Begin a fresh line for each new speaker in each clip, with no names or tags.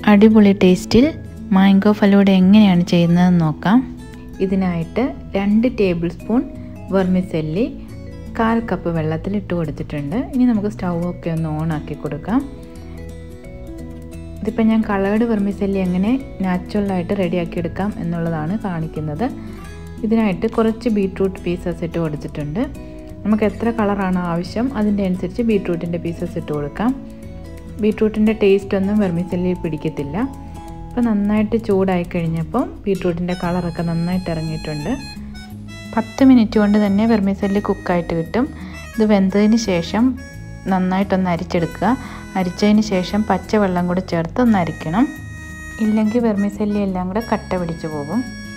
അടിപൊളി ടേസ്റ്റിൽ മാംഗോ ഫലൂഡ എങ്ങനെയാണ് ചെയ്യുന്നതെന്ന് നോക്കാം ഇതിനായിട്ട് രണ്ട് ടേബിൾ സ്പൂൺ വെർമിസെല്ലി കാൽ കപ്പ് വെള്ളത്തിൽ ഇട്ട് കൊടുത്തിട്ടുണ്ട് ഇനി നമുക്ക് സ്റ്റൗ ഒക്കെ ഒന്ന് ഓൺ ആക്കി കൊടുക്കാം ഇതിപ്പോൾ ഞാൻ കളേർഡ് വെർമിസെല്ലി എങ്ങനെ നാച്ചുറലായിട്ട് റെഡിയാക്കി എടുക്കാം എന്നുള്ളതാണ് കാണിക്കുന്നത് ഇതിനായിട്ട് കുറച്ച് ബീട്രൂട്ട് പീസസ് ഇട്ട് കൊടുത്തിട്ടുണ്ട് നമുക്ക് എത്ര കളറാണ് ആവശ്യം അതിൻ്റെ അനുസരിച്ച് ബീട്രൂട്ടിൻ്റെ പീസസ് ഇട്ട് കൊടുക്കാം ബീട്രൂട്ടിൻ്റെ ടേസ്റ്റ് ഒന്നും വെർമിസെല്ലിൽ പിടിക്കത്തില്ല അപ്പോൾ നന്നായിട്ട് ചൂടായി കഴിഞ്ഞപ്പോൾ ബീട്രൂട്ടിൻ്റെ കളറൊക്കെ നന്നായിട്ട് ഇറങ്ങിയിട്ടുണ്ട് പത്ത് മിനിറ്റ് കൊണ്ട് തന്നെ വെർമിസെല്ലി കുക്കായിട്ട് കിട്ടും ഇത് വെന്തതിന് ശേഷം നന്നായിട്ടൊന്ന് അരിച്ചെടുക്കുക അരിച്ചതിന് ശേഷം പച്ചവെള്ളം കൂടി ചേർത്ത് ഒന്ന് അരിക്കണം ഇല്ലെങ്കിൽ വെർമിസെല്ലി എല്ലാം കൂടെ കട്ട പിടിച്ചു പോകും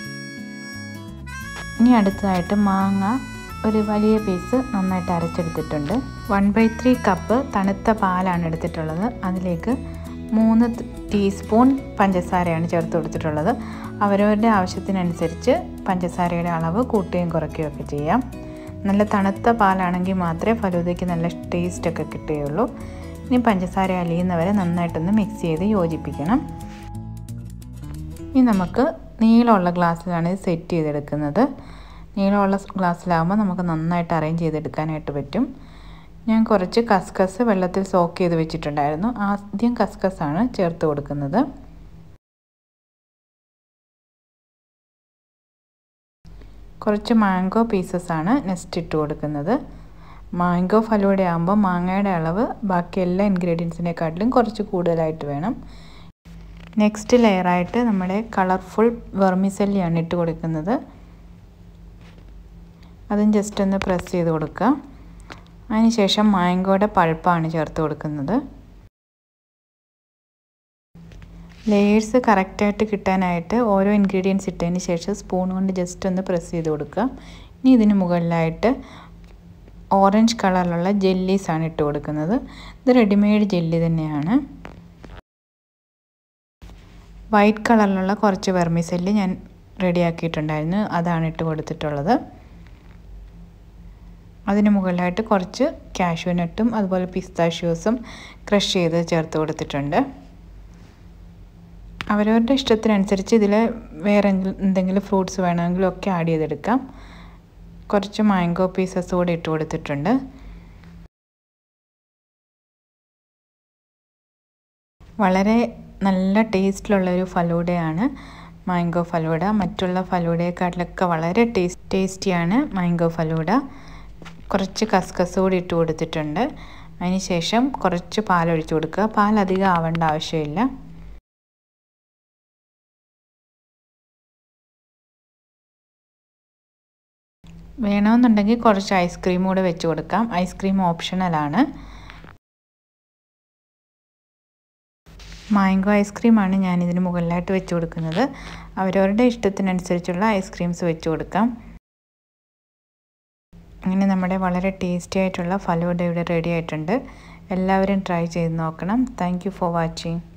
ഇനി അടുത്തതായിട്ട് മാങ്ങ ഒരു വലിയ പീസ് നന്നായിട്ട് അരച്ചെടുത്തിട്ടുണ്ട് വൺ ബൈ ത്രീ കപ്പ് തണുത്ത പാലാണ് എടുത്തിട്ടുള്ളത് അതിലേക്ക് മൂന്ന് ടീസ്പൂൺ പഞ്ചസാരയാണ് ചേർത്ത് കൊടുത്തിട്ടുള്ളത് അവരവരുടെ ആവശ്യത്തിനനുസരിച്ച് പഞ്ചസാരയുടെ അളവ് കൂട്ടുകയും കുറയ്ക്കുകയും ഒക്കെ ചെയ്യാം നല്ല തണുത്ത പാലാണെങ്കിൽ മാത്രമേ ഫലൂദയ്ക്ക് നല്ല ടേസ്റ്റൊക്കെ കിട്ടുകയുള്ളൂ ഇനി പഞ്ചസാര അലിയുന്നവരെ നന്നായിട്ടൊന്ന് മിക്സ് ചെയ്ത് യോജിപ്പിക്കണം ഇനി നമുക്ക് നീളമുള്ള ഗ്ലാസ്സിലാണ് ഇത് സെറ്റ് ചെയ്തെടുക്കുന്നത് നീളമുള്ള ഗ്ലാസ്സിലാകുമ്പോൾ നമുക്ക് നന്നായിട്ട് അറേഞ്ച് ചെയ്തെടുക്കാനായിട്ട് പറ്റും ഞാൻ കുറച്ച് കസ്കസ് വെള്ളത്തിൽ സോക്ക് ചെയ്ത് വെച്ചിട്ടുണ്ടായിരുന്നു ആദ്യം കസ്കസാണ് ചേർത്ത് കൊടുക്കുന്നത് കുറച്ച് മാംഗോ പീസസ് ആണ് നെക്സ്റ്റ് ഇട്ട് കൊടുക്കുന്നത് മാംഗോ ഫലൂടെ ആകുമ്പോൾ മാങ്ങയുടെ അളവ് ബാക്കി എല്ലാ ഇൻഗ്രീഡിയൻസിനെക്കാട്ടിലും കുറച്ച് കൂടുതലായിട്ട് വേണം നെക്സ്റ്റ് ലെയറായിട്ട് നമ്മുടെ കളർഫുൾ വെർമിസെല്ലിയാണ് ഇട്ട് കൊടുക്കുന്നത് അതും ജസ്റ്റ് ഒന്ന് പ്രസ് ചെയ്ത് കൊടുക്കുക അതിനുശേഷം മാംഗോയുടെ പൾപ്പാണ് ചേർത്ത് കൊടുക്കുന്നത് ലെയേഴ്സ് കറക്റ്റായിട്ട് കിട്ടാനായിട്ട് ഓരോ ഇൻഗ്രീഡിയൻസ് ഇട്ടതിന് ശേഷം സ്പൂൺ കൊണ്ട് ജസ്റ്റ് ഒന്ന് പ്രസ് ചെയ്ത് കൊടുക്കുക ഇനി ഇതിന് മുകളിലായിട്ട് ഓറഞ്ച് കളറിലുള്ള ജെല്ലീസാണ് ഇട്ട് കൊടുക്കുന്നത് ഇത് റെഡിമെയ്ഡ് ജെല്ലി തന്നെയാണ് വൈറ്റ് കളറിലുള്ള കുറച്ച് വെർമിസെല്ലി ഞാൻ റെഡിയാക്കിയിട്ടുണ്ടായിരുന്നു അതാണ് ഇട്ട് കൊടുത്തിട്ടുള്ളത് അതിന് മുകളിലായിട്ട് കുറച്ച് കാഷ്യൂ നട്ടും അതുപോലെ പിസ്താഷ്യൂസും ക്രഷ് ചെയ്ത് ചേർത്ത് കൊടുത്തിട്ടുണ്ട് അവരവരുടെ ഇഷ്ടത്തിനനുസരിച്ച് ഇതിൽ വേറെ എന്തെങ്കിലും ഫ്രൂട്ട്സ് വേണമെങ്കിലും ഒക്കെ ആഡ് ചെയ്തെടുക്കാം കുറച്ച് മാംഗോ പീസസ് കൂടി ഇട്ട് കൊടുത്തിട്ടുണ്ട് വളരെ നല്ല ടേസ്റ്റിലുള്ള ഒരു ഫലൂഡയാണ് മാംഗോ ഫലൂഡ മറ്റുള്ള ഫലൂഡയെക്കാട്ടിലൊക്കെ വളരെ ടേസ്റ്റ് ടേസ്റ്റിയാണ് മാംഗോ ഫലൂഡ കുറച്ച് കസ്കസ് കൂടി ഇട്ട് കൊടുത്തിട്ടുണ്ട് അതിന് ശേഷം കുറച്ച് പാലൊഴിച്ച് കൊടുക്കുക പാൽ അധികം ആവേണ്ട ആവശ്യമില്ല വേണമെന്നുണ്ടെങ്കിൽ കുറച്ച് ഐസ്ക്രീം കൂടെ വെച്ച് കൊടുക്കാം ഐസ്ക്രീം ഓപ്ഷണലാണ് മാംഗോ ഐസ്ക്രീമാണ് ഞാൻ ഇതിന് മുകളിലായിട്ട് വെച്ച് കൊടുക്കുന്നത് അവരവരുടെ ഇഷ്ടത്തിനനുസരിച്ചുള്ള ഐസ്ക്രീംസ് വെച്ച് കൊടുക്കാം അങ്ങനെ നമ്മുടെ വളരെ ടേസ്റ്റി ആയിട്ടുള്ള ഫലൂഡ ഇവിടെ റെഡി ആയിട്ടുണ്ട് എല്ലാവരും ട്രൈ ചെയ്ത് നോക്കണം താങ്ക് ഫോർ വാച്ചിങ്